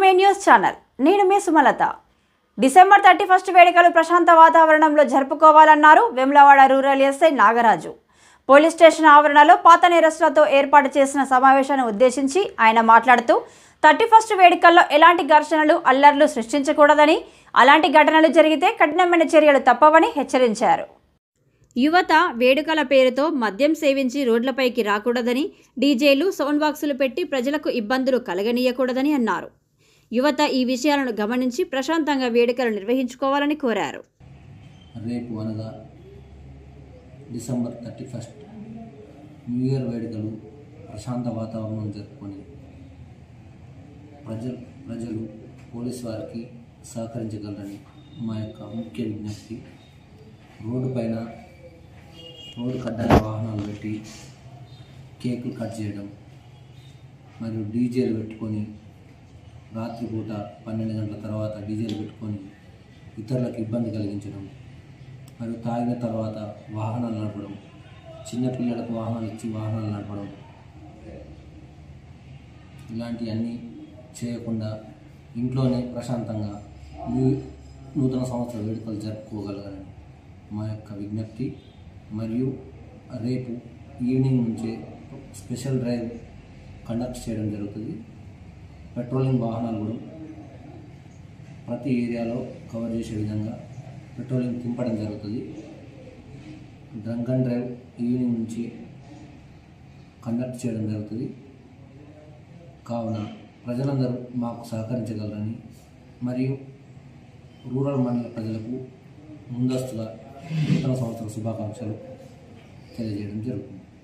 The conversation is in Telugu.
టుడే న్యూస్ ఛానల్ నేను మీ సుమలత డిసెంబర్ థర్టీ ఫస్ట్ వేడుకలు ప్రశాంత వాతావరణంలో జరుపుకోవాలన్నారు Vemulawada rural SI Nagaraju police station ఆవరణలో పాత నేరస్తులతో ఏర్పాటు చేసిన సమావేశాన్ని ఉద్దేశించి ఆయన మాట్లాడుతూ థర్టీ ఫస్ట్ వేడుకల్లో ఎలాంటి ఘర్షణలు అల్లర్లు సృష్టించకూడదని అలాంటి ఘటనలు జరిగితే కఠినమైన చర్యలు తప్పవని హెచ్చరించారు యువత వేడుకల పేరుతో మద్యం సేవించి రోడ్లపైకి రాకూడదని డీజేలు సౌండ్ బాక్సులు పెట్టి ప్రజలకు ఇబ్బందులు కలగనీయకూడదని అన్నారు యువత ఈ విషయాలను గమనించి ప్రశాంతంగా వేడుకలు నిర్వహించుకోవాలని కోరారు రేపు అనగా December thirty first new year వేడుకలు ప్రశాంత వాతావరణం జరుపుకొని ప్రజలు ప్రజలు పోలీస్ వారికి సహకరించగలరని మా యొక్క ముఖ్య విజ్ఞప్తి రోడ్డు పైన రోడ్డు కడ్డాల వాహనాలు పెట్టి కేకులు కట్ చేయడం మరియు డీజేలు పెట్టుకొని రాత్రిపూట పన్నెండు గంటల తర్వాత డీజేలు పెట్టుకొని ఇతరులకు ఇబ్బంది కలిగించడం మరియు తాగిన తర్వాత వాహనాలు నడపడం చిన్నపిల్లలకు వాహనాలు ఇచ్చి వాహనాలు నడపడం ఇలాంటివన్నీ చేయకుండా ఇంట్లోనే ప్రశాంతంగా న్యూ- నూతన సంవత్సర వేడుకలు జరుపుకోగలగని మా యొక్క విజ్ఞప్తి మరియు రేపు ఈవినింగ్ నుంచే స్పెషల్ డ్రైవ్ కండక్ట్ చేయడం జరుగుతుంది పెట్రోలింగ్ వాహనాలు కూడా ప్రతి ఏరియాలో కవర్ చేసే విధంగా పెట్రోలింగ్ తింపడం జరుగుతుంది డ్రంక్ అండ్ డ్రైవ్ ఈవినింగ్ నుంచి కండక్ట్ చేయడం జరుగుతుంది కావున ప్రజలందరూ మాకు సహకరించగలరని మరియు రూరల్ మండల ప్రజలకు ముందస్తుగా నూతన సంవత్సర శుభాకాంక్షలు తెలియజేయడం జరుగుతుంది